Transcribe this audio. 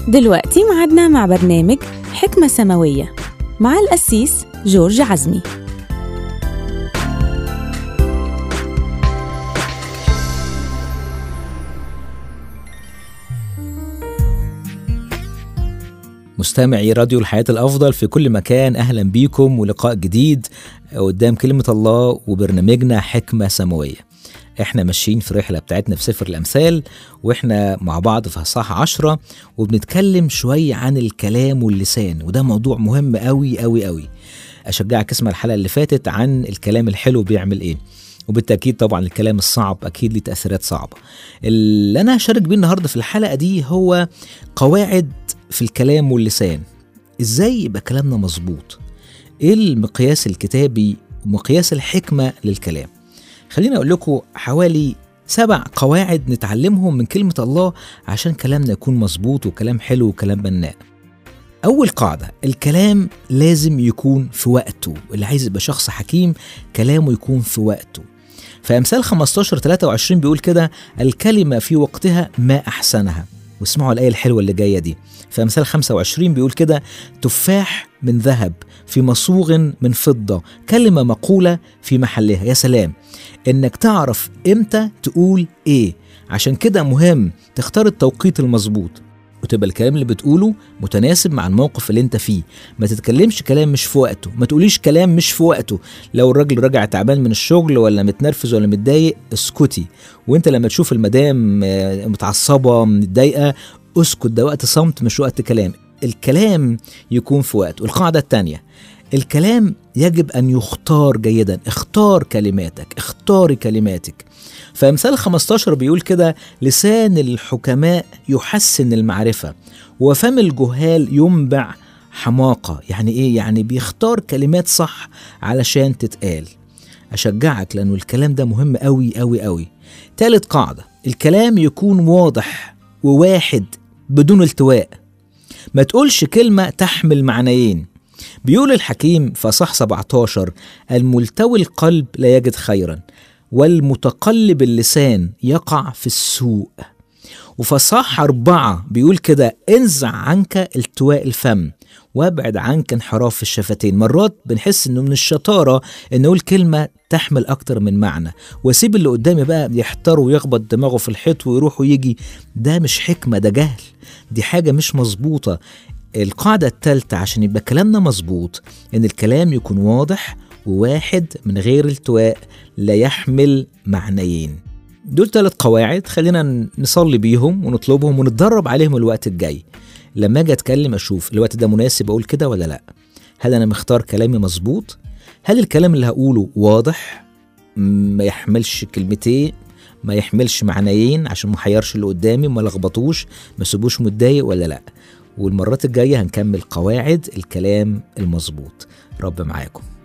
دلوقتي معادنا مع برنامج حكمة سماوية مع القسيس جورج عزمي مستمعي راديو الحياة الأفضل في كل مكان أهلا بيكم ولقاء جديد قدام كلمة الله وبرنامجنا حكمة سماوية احنا ماشيين في الرحلة بتاعتنا في سفر الأمثال واحنا مع بعض في أصحاح عشرة وبنتكلم شوية عن الكلام واللسان وده موضوع مهم قوي قوي قوي أشجعك اسمع الحلقة اللي فاتت عن الكلام الحلو بيعمل ايه وبالتأكيد طبعا الكلام الصعب أكيد ليه تأثيرات صعبة اللي أنا هشارك بيه النهاردة في الحلقة دي هو قواعد في الكلام واللسان ازاي يبقى كلامنا مظبوط ايه المقياس الكتابي ومقياس الحكمة للكلام خليني اقول لكم حوالي سبع قواعد نتعلمهم من كلمة الله عشان كلامنا يكون مظبوط وكلام حلو وكلام بناء أول قاعدة الكلام لازم يكون في وقته اللي عايز يبقى شخص حكيم كلامه يكون في وقته فأمثال 15 23 بيقول كده الكلمة في وقتها ما أحسنها واسمعوا الآية الحلوة اللي جاية دي في أمثال 25 بيقول كده تفاح من ذهب في مصوغ من فضة كلمة مقولة في محلها يا سلام إنك تعرف إمتى تقول إيه عشان كده مهم تختار التوقيت المظبوط وتبقى الكلام اللي بتقوله متناسب مع الموقف اللي انت فيه ما تتكلمش كلام مش في وقته ما تقوليش كلام مش في وقته لو الراجل راجع تعبان من الشغل ولا متنرفز ولا متضايق اسكتي وانت لما تشوف المدام متعصبه متضايقه اسكت ده وقت صمت مش وقت كلام الكلام يكون في وقته القاعده الثانيه الكلام يجب ان يختار جيدا اختار كلماتك اختاري كلماتك فامثال 15 بيقول كده لسان الحكماء يحسن المعرفه وفم الجهال ينبع حماقه يعني ايه يعني بيختار كلمات صح علشان تتقال اشجعك لانه الكلام ده مهم قوي قوي قوي تالت قاعده الكلام يكون واضح وواحد بدون التواء ما تقولش كلمه تحمل معنيين بيقول الحكيم في صح 17 الملتوي القلب لا يجد خيرا والمتقلب اللسان يقع في السوء وفصاح أربعة بيقول كده انزع عنك التواء الفم وابعد عنك انحراف الشفتين مرات بنحس انه من الشطارة ان نقول كلمة تحمل اكتر من معنى واسيب اللي قدامي بقى يحتار ويخبط دماغه في الحيط ويروح ويجي ده مش حكمة ده جهل دي حاجة مش مظبوطة القاعدة الثالثة عشان يبقى كلامنا مظبوط إن الكلام يكون واضح وواحد من غير التواء لا يحمل معنيين دول ثلاث قواعد خلينا نصلي بيهم ونطلبهم ونتدرب عليهم الوقت الجاي لما اجي اتكلم اشوف الوقت ده مناسب اقول كده ولا لا هل انا مختار كلامي مظبوط هل الكلام اللي هقوله واضح ما يحملش كلمتين ما يحملش معنيين عشان ما حيرش اللي قدامي ما لخبطوش ما سيبوش متضايق ولا لا والمرات الجايه هنكمل قواعد الكلام المظبوط رب معاكم